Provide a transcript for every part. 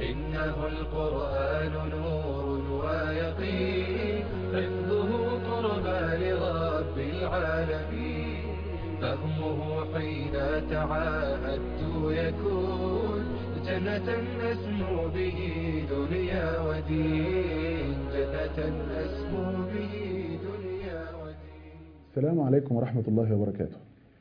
إنه القرآن نور ويقين حفظه قربى لرب العالمين فهمه حين تعاهدت يكون جنة أسمو به دنيا ودين جنة أسمو به دنيا ودين السلام عليكم ورحمة الله وبركاته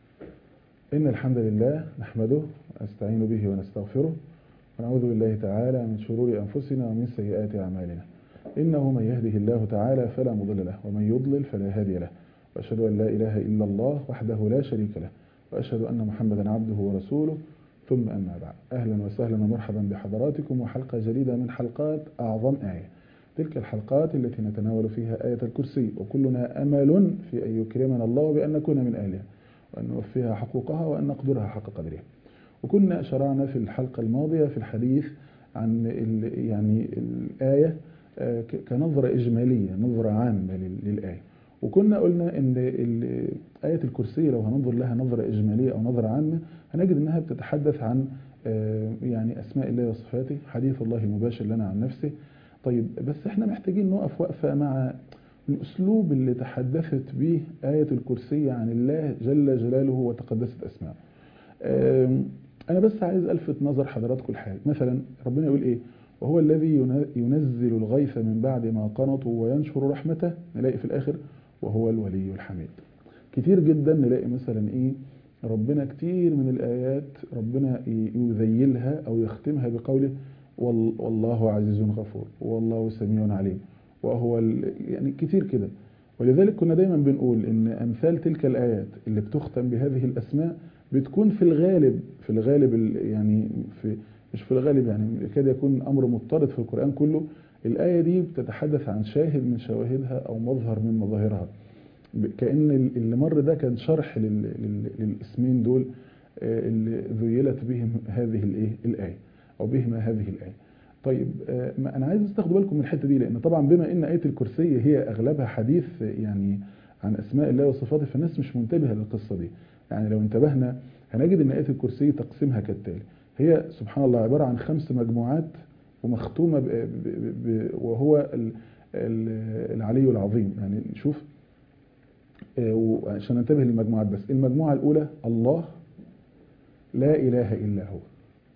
إن الحمد لله نحمده ونستعين به ونستغفره ونعوذ بالله تعالى من شرور أنفسنا ومن سيئات أعمالنا إنه من يهده الله تعالى فلا مضل له ومن يضلل فلا هادي له وأشهد أن لا إله إلا الله وحده لا شريك له وأشهد أن محمدا عبده ورسوله ثم أما بعد أهلا وسهلا ومرحبا بحضراتكم وحلقة جديدة من حلقات أعظم آية تلك الحلقات التي نتناول فيها آية الكرسي وكلنا أمل في أن يكرمنا الله بأن نكون من أهلها وأن نوفيها حقوقها وأن نقدرها حق قدرها وكنا شرعنا في الحلقة الماضية في الحديث عن ال يعني الآية كنظرة إجمالية نظرة عامة للآية وكنا قلنا ان آية الكرسي لو هننظر لها نظرة إجمالية أو نظرة عامة هنجد أنها بتتحدث عن يعني أسماء الله وصفاته حديث الله المباشر لنا عن نفسه طيب بس احنا محتاجين نقف وقفة مع الأسلوب اللي تحدثت به آية الكرسي عن الله جل جلاله وتقدست أسماءه أنا بس عايز ألفت نظر حضراتكم الحال مثلا ربنا يقول إيه وهو الذي ينزل الغيث من بعد ما قنطوا وينشر رحمته نلاقي في الآخر وهو الولي الحميد كتير جدا نلاقي مثلا إيه ربنا كتير من الآيات ربنا يذيلها أو يختمها بقوله والله عزيز غفور والله سميع عليم وهو يعني كتير كده ولذلك كنا دايما بنقول ان امثال تلك الايات اللي بتختم بهذه الاسماء بتكون في الغالب في الغالب يعني في مش في الغالب يعني يكاد يكون امر مضطرد في القران كله الايه دي بتتحدث عن شاهد من شواهدها او مظهر من مظاهرها كان اللي مر ده كان شرح للاسمين دول اللي ذيلت بهم هذه الايه الايه او بهما هذه الايه طيب ما انا عايز تاخدوا بالكم من الحته دي لان طبعا بما ان ايه الكرسي هي اغلبها حديث يعني عن اسماء الله وصفاته فالناس مش منتبهه للقصه دي يعني لو انتبهنا هنجد ان ايه الكرسي تقسيمها كالتالي هي سبحان الله عباره عن خمس مجموعات ومختومه ب ب ب وهو ال ال العلي العظيم يعني نشوف عشان ننتبه للمجموعات بس المجموعه الاولى الله لا اله الا هو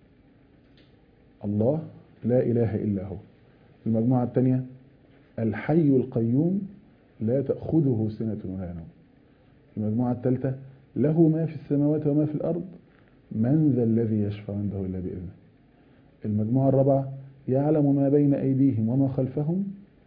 الله لا إله إلا هو المجموعة الثانية الحي القيوم لا تأخذه سنة ولا نوم المجموعة الثالثة له ما في السماوات وما في الأرض من ذا الذي يشفع عنده إلا بإذنه المجموعة الرابعة يعلم ما بين أيديهم وما خلفهم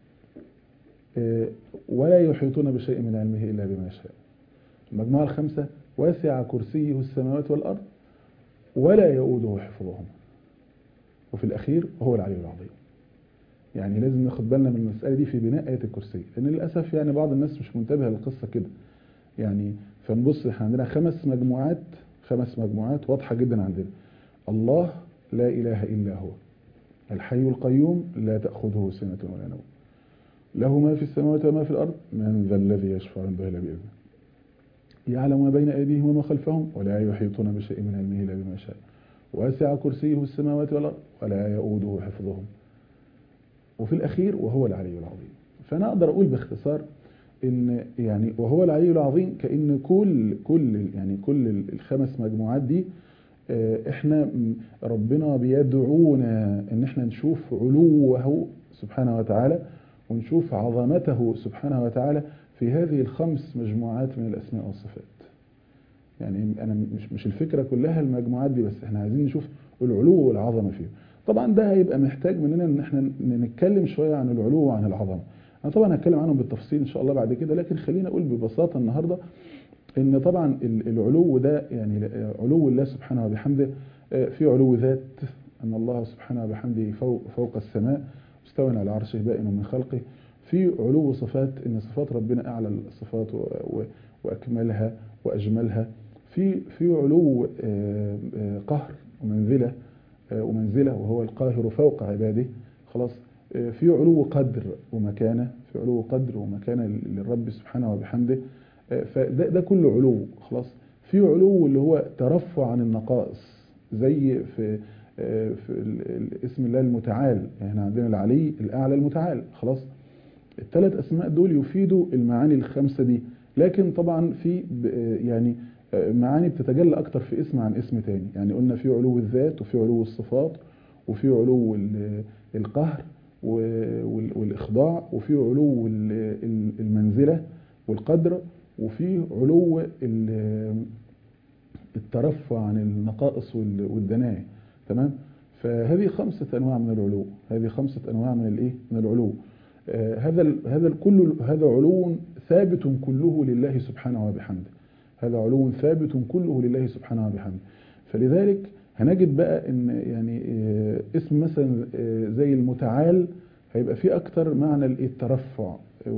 ولا يحيطون بشيء من علمه إلا بما يشاء المجموعة الخامسة واسع كرسيه السماوات والأرض ولا يؤوده حفظهما وفي الأخير هو العلي العظيم يعني لازم ناخد بالنا من المسألة دي في بناء آية الكرسي لأن للأسف يعني بعض الناس مش منتبهة للقصة كده يعني فنبص احنا عندنا خمس مجموعات خمس مجموعات واضحة جدا عندنا الله لا إله إلا هو الحي القيوم لا تأخذه سنة ولا نوم له ما في السماوات وما في الأرض من ذا الذي يشفع عنده إلا بإذنه يعلم ما بين أيديهم وما خلفهم ولا يحيطون بشيء من علمه إلا بما شاء واسع كرسيه السماوات والأرض ولا يؤوده حفظهم وفي الأخير وهو العلي العظيم فأنا أقدر أقول باختصار إن يعني وهو العلي العظيم كأن كل كل يعني كل الخمس مجموعات دي إحنا ربنا بيدعونا إن إحنا نشوف علوه سبحانه وتعالى ونشوف عظمته سبحانه وتعالى في هذه الخمس مجموعات من الأسماء والصفات يعني انا مش مش الفكره كلها المجموعات دي بس احنا عايزين نشوف العلو والعظمه فيه طبعا ده هيبقى محتاج مننا ان احنا نتكلم شويه عن العلو وعن العظمه انا طبعا هتكلم عنهم بالتفصيل ان شاء الله بعد كده لكن خلينا اقول ببساطه النهارده ان طبعا العلو ده يعني علو الله سبحانه وبحمده في علو ذات ان الله سبحانه وبحمده فوق, فوق السماء مستوى على عرشه بائن من خلقه في علو صفات ان صفات ربنا اعلى الصفات واكملها واجملها في في علو قهر ومنزله ومنزله وهو القاهر فوق عباده خلاص في علو قدر ومكانه في علو قدر ومكانه للرب سبحانه وبحمده فده ده كله علو خلاص في علو اللي هو ترفع عن النقائص زي في في اسم الله المتعال يعني احنا عندنا العلي الأعلى المتعال خلاص الثلاث أسماء دول يفيدوا المعاني الخمسة دي لكن طبعا في يعني معاني بتتجلى أكتر في اسم عن اسم تاني يعني قلنا في علو الذات وفي علو الصفات وفي علو القهر والإخضاع وفي علو المنزلة والقدر وفي علو الترفع عن النقائص والدنايا تمام فهذه خمسة أنواع من العلو هذه خمسة أنواع من الإيه من العلو آه هذا هذا الكل هذا علو ثابت كله لله سبحانه وبحمده هذا علو ثابت كله لله سبحانه وبحمده فلذلك هنجد بقى ان يعني آه اسم مثلا آه زي المتعال هيبقى فيه اكتر معنى الترفع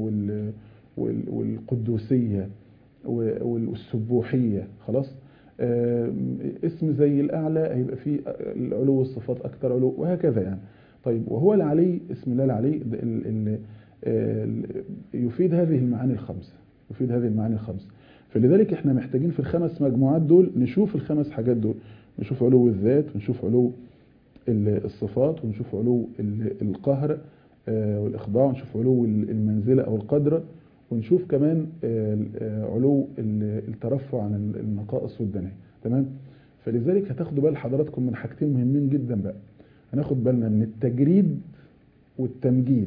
والقدوسيه والسبوحيه خلاص اسم زي الأعلى هيبقى فيه العلو الصفات أكتر علو وهكذا يعني طيب وهو العلي اسم الله العلي يفيد هذه المعاني الخمسة يفيد هذه المعاني الخمسة فلذلك احنا محتاجين في الخمس مجموعات دول نشوف الخمس حاجات دول نشوف علو الذات ونشوف علو الصفات ونشوف علو القهر والإخضاع ونشوف علو المنزلة أو القدر ونشوف كمان علو الترفع عن النقائص والدنايا تمام فلذلك هتاخدوا بال حضراتكم من حاجتين مهمين جدا بقى هناخد بالنا من التجريد والتمجيد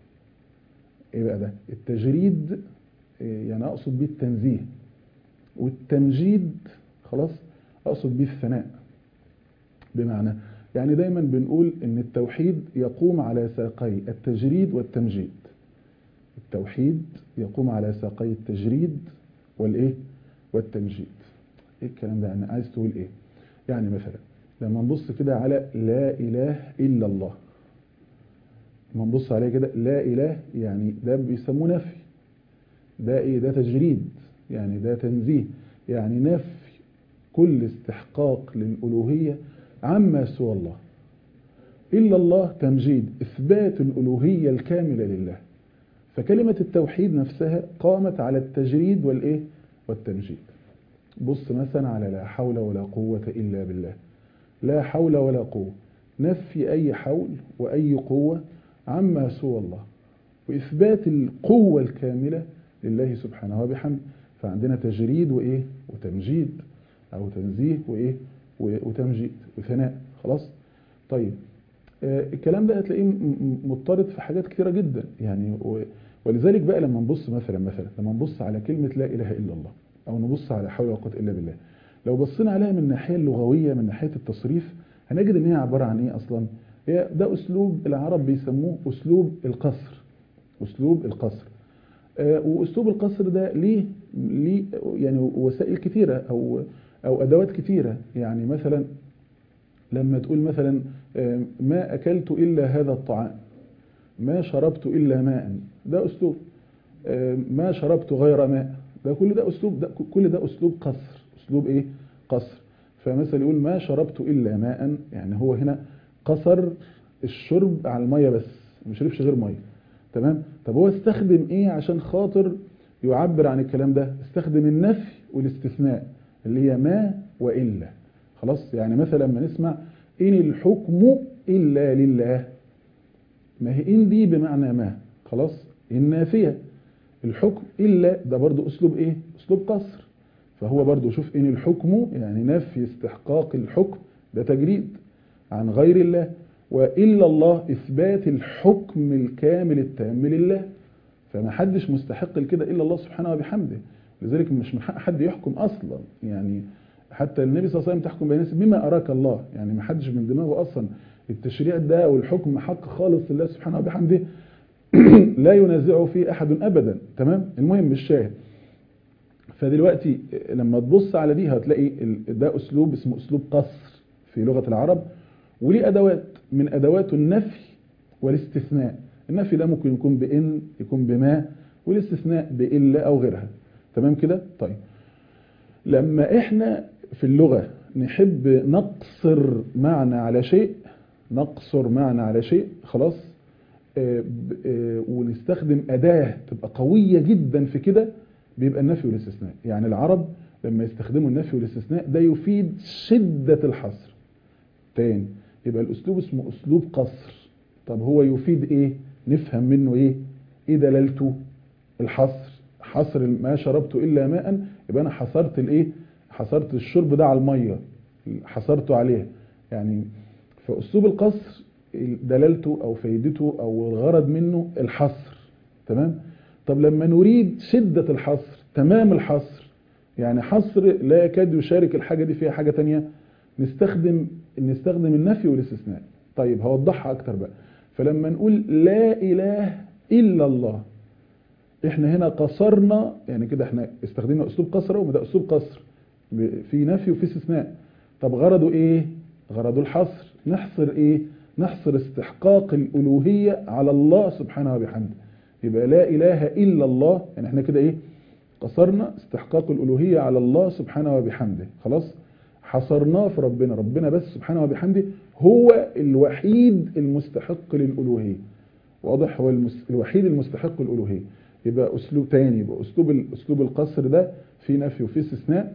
ايه بقى ده التجريد يعني اقصد بيه التنزيه والتمجيد خلاص اقصد بيه الثناء بمعنى يعني دايما بنقول ان التوحيد يقوم على ساقي التجريد والتمجيد التوحيد يقوم على ساقي التجريد والايه والتمجيد ايه الكلام ده يعني عايز تقول ايه يعني مثلا لما نبص كده على لا اله الا الله لما نبص عليه كده لا اله يعني ده بيسموه نفي ده ايه ده تجريد يعني ده تنزيه يعني نفي كل استحقاق للالوهيه عما سوى الله الا الله تمجيد اثبات الالوهيه الكامله لله فكلمة التوحيد نفسها قامت على التجريد والإيه والتمجيد بص مثلا على لا حول ولا قوة إلا بالله لا حول ولا قوة نفي أي حول وأي قوة عما سوى الله وإثبات القوة الكاملة لله سبحانه وبحمده فعندنا تجريد وإيه وتمجيد أو تنزيه وإيه وتمجيد وثناء خلاص طيب آه الكلام ده هتلاقيه مضطرد في حاجات كثيرة جدا يعني ولذلك بقى لما نبص مثلا مثلا لما نبص على كلمة لا إله إلا الله أو نبص على حول ولا قوة إلا بالله لو بصينا عليها من الناحية اللغوية من ناحية التصريف هنجد إن هي عبارة عن إيه أصلا هي ده أسلوب العرب بيسموه أسلوب القصر أسلوب القصر آه وأسلوب القصر ده ليه ليه يعني وسائل كثيرة أو أو أدوات كثيرة يعني مثلا لما تقول مثلا ما أكلت إلا هذا الطعام ما شربت إلا ماء ده أسلوب ما شربت غير ماء ده كل ده أسلوب ده كل ده أسلوب قصر أسلوب إيه قصر فمثلا يقول ما شربت إلا ماء يعني هو هنا قصر الشرب على المية بس ما شربش غير مية تمام طب هو استخدم إيه عشان خاطر يعبر عن الكلام ده استخدم النفي والاستثناء اللي هي ما وإلا خلاص يعني مثلا لما نسمع إن الحكم إلا لله ما هي إن دي بمعنى ما خلاص النافية الحكم إلا ده برضو أسلوب إيه أسلوب قصر فهو برضو شوف إن الحكم يعني نفي استحقاق الحكم ده تجريد عن غير الله وإلا الله إثبات الحكم الكامل التام لله فما حدش مستحق لكده إلا الله سبحانه وبحمده لذلك مش من حق حد يحكم أصلا يعني حتى النبي صلى الله عليه وسلم تحكم بين الناس بما أراك الله يعني ما حدش من دماغه أصلا التشريع ده والحكم حق خالص لله سبحانه وبحمده لا ينازعه فيه أحد أبدا تمام المهم الشاهد فدلوقتي لما تبص على دي هتلاقي ده أسلوب اسمه أسلوب قصر في لغة العرب وليه أدوات من أدوات النفي والاستثناء النفي ده ممكن يكون بإن يكون بما والاستثناء بإلا أو غيرها تمام كده طيب لما احنا في اللغة نحب نقصر معنى على شيء نقصر معنى على شيء خلاص آه آه ونستخدم أداة تبقى قوية جدا في كده بيبقى النفي والاستثناء يعني العرب لما يستخدموا النفي والاستثناء ده يفيد شدة الحصر تاني يبقى الاسلوب اسمه اسلوب قصر طب هو يفيد ايه نفهم منه ايه ايه دلالته الحصر حصر ما شربت الا ماء يبقى انا حصرت الايه حصرت الشرب ده على الميه حصرته عليها يعني فاسلوب القصر دلالته او فايدته او الغرض منه الحصر تمام طب لما نريد شدة الحصر تمام الحصر يعني حصر لا يكاد يشارك الحاجة دي فيها حاجة تانية نستخدم نستخدم النفي والاستثناء طيب هوضحها اكتر بقى فلما نقول لا اله الا الله احنا هنا قصرنا يعني كده احنا استخدمنا اسلوب قصر وده اسلوب قصر في نفي وفي استثناء طب غرضه ايه غرضه الحصر نحصر ايه نحصر استحقاق الالوهيه على الله سبحانه وبحمده يبقى لا اله الا الله يعني احنا كده ايه قصرنا استحقاق الالوهيه على الله سبحانه وبحمده خلاص حصرناه في ربنا ربنا بس سبحانه وبحمده هو الوحيد المستحق للالوهيه واضح هو المس... الوحيد المستحق الالوهيه يبقى اسلوب تاني يبقى اسلوب اسلوب القصر ده في نفي وفي استثناء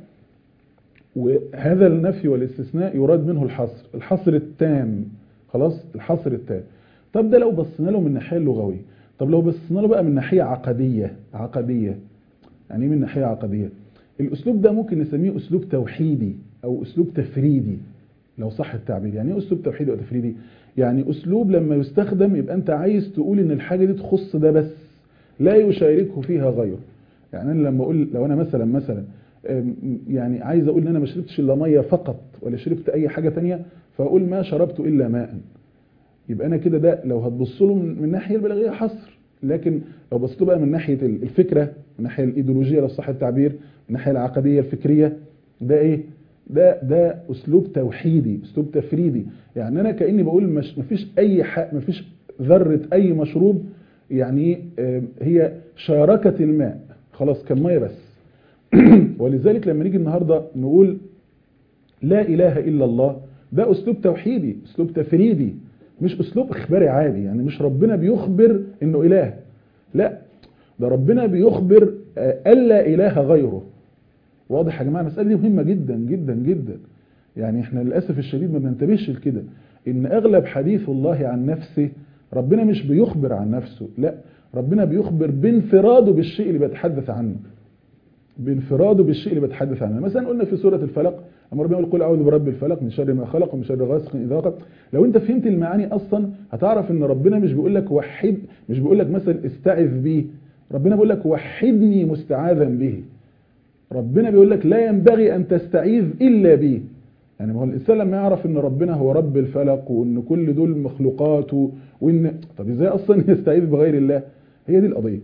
وهذا النفي والاستثناء يراد منه الحصر الحصر التام خلاص الحصر التام طب ده لو بصينا له من الناحيه اللغويه طب لو بصينا له بقى من ناحيه عقديه عقديه يعني ايه من ناحيه عقديه الاسلوب ده ممكن نسميه اسلوب توحيدي او اسلوب تفريدي لو صح التعبير يعني ايه اسلوب توحيدي او تفريدي يعني اسلوب لما يستخدم يبقى انت عايز تقول ان الحاجه دي تخص ده بس لا يشاركه فيها غيره يعني انا لما اقول لو انا مثلا مثلا يعني عايز اقول ان انا ما شربتش الا ميه فقط ولا شربت اي حاجه تانية فاقول ما شربت الا ماء يبقى انا كده ده لو هتبص له من الناحيه البلاغيه حصر لكن لو بصيت بقى من ناحيه الفكره من الناحيه الايديولوجيه لو صح التعبير من الناحيه العقديه الفكريه ده ايه ده ده اسلوب توحيدي اسلوب تفريدي يعني انا كاني بقول مش مفيش اي حق مفيش ذره اي مشروب يعني هي شاركت الماء خلاص كان ميه بس ولذلك لما نيجي النهارده نقول لا اله الا الله ده اسلوب توحيدي اسلوب تفريدي مش اسلوب اخباري عادي يعني مش ربنا بيخبر انه اله لا ده ربنا بيخبر الا اله غيره واضح يا جماعه المساله دي مهمه جدا جدا جدا يعني احنا للاسف الشديد ما بننتبهش لكده ان اغلب حديث الله عن نفسه ربنا مش بيخبر عن نفسه لا ربنا بيخبر بانفراده بالشيء اللي بيتحدث عنه بانفراده بالشيء اللي بيتحدث عنه مثلا قلنا في سوره الفلق لما ربنا يقول قل اعوذ برب الفلق من شر ما خلق ومن شر غاسق اذا وقب لو انت فهمت المعاني اصلا هتعرف ان ربنا مش بيقول لك وحد مش بيقول لك مثلا استعذ بي ربنا بيقول لك وحدني مستعاذا به ربنا بيقول لك لا ينبغي ان تستعيذ الا بي يعني ما هو الانسان لما يعرف ان ربنا هو رب الفلق وان كل دول مخلوقاته وان طب ازاي اصلا يستعيذ بغير الله هي دي القضيه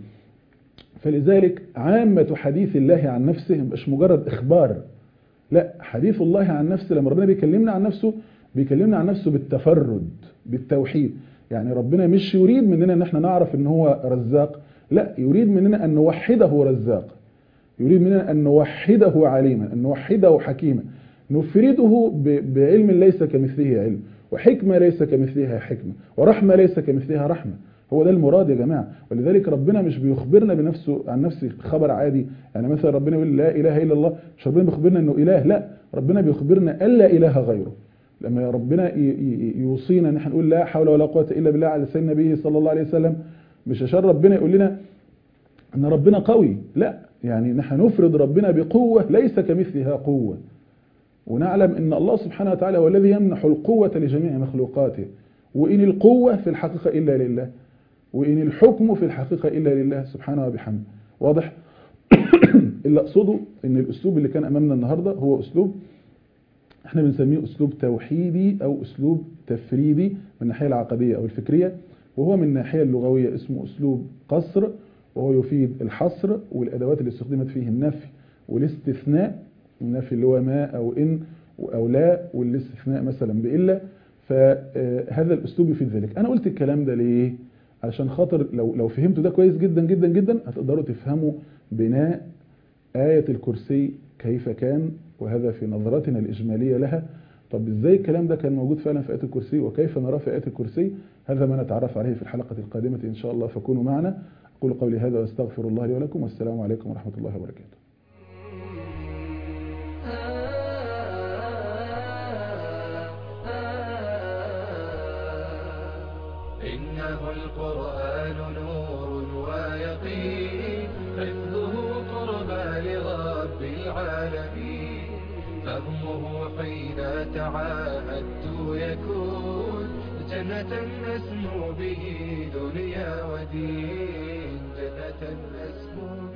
فلذلك عامة حديث الله عن نفسه مش مجرد إخبار لا حديث الله عن نفسه لما ربنا بيكلمنا عن نفسه بيكلمنا عن نفسه بالتفرد بالتوحيد يعني ربنا مش يريد مننا ان احنا نعرف ان هو رزاق لا يريد مننا ان نوحده رزاق يريد مننا ان نوحده عليما ان نوحده حكيما نفرده بعلم ليس كمثله علم وحكمة ليس كمثلها حكمة ورحمة ليس كمثلها رحمة هو ده المراد يا جماعة ولذلك ربنا مش بيخبرنا بنفسه عن نفسه خبر عادي يعني مثلا ربنا يقول لا إله إلا الله مش ربنا بيخبرنا أنه إله لا ربنا بيخبرنا ألا إله غيره لما ربنا يوصينا ان احنا نقول لا حول ولا قوة إلا بالله على سيدنا النبي صلى الله عليه وسلم مش عشان ربنا يقول لنا ان ربنا قوي لا يعني نحن نفرض ربنا بقوة ليس كمثلها قوة ونعلم ان الله سبحانه وتعالى هو الذي يمنح القوة لجميع مخلوقاته وإن القوة في الحقيقة إلا لله وإن الحكم في الحقيقة إلا لله سبحانه وبحمده واضح اللي أقصده إن الأسلوب اللي كان أمامنا النهاردة هو أسلوب احنا بنسميه أسلوب توحيدي أو أسلوب تفريدي من الناحية العقدية أو الفكرية وهو من الناحية اللغوية اسمه أسلوب قصر وهو يفيد الحصر والأدوات اللي استخدمت فيه النفي والاستثناء النفي اللي هو ما أو إن أو لا والاستثناء مثلا بإلا فهذا الأسلوب يفيد ذلك أنا قلت الكلام ده ليه؟ علشان خاطر لو لو فهمتوا ده كويس جدا جدا جدا هتقدروا تفهموا بناء آية الكرسي كيف كان وهذا في نظرتنا الإجمالية لها طب ازاي الكلام ده كان موجود فعلا في آية الكرسي وكيف نراه في آية الكرسي هذا ما نتعرف عليه في الحلقة القادمة إن شاء الله فكونوا معنا أقول قولي هذا وأستغفر الله لي ولكم والسلام عليكم ورحمة الله وبركاته إنه القرآن نور ويقين حفظه قربى لرب العالمين فهمه حين تعاهدت يكون جنة نسمو به دنيا ودين جنة نسمو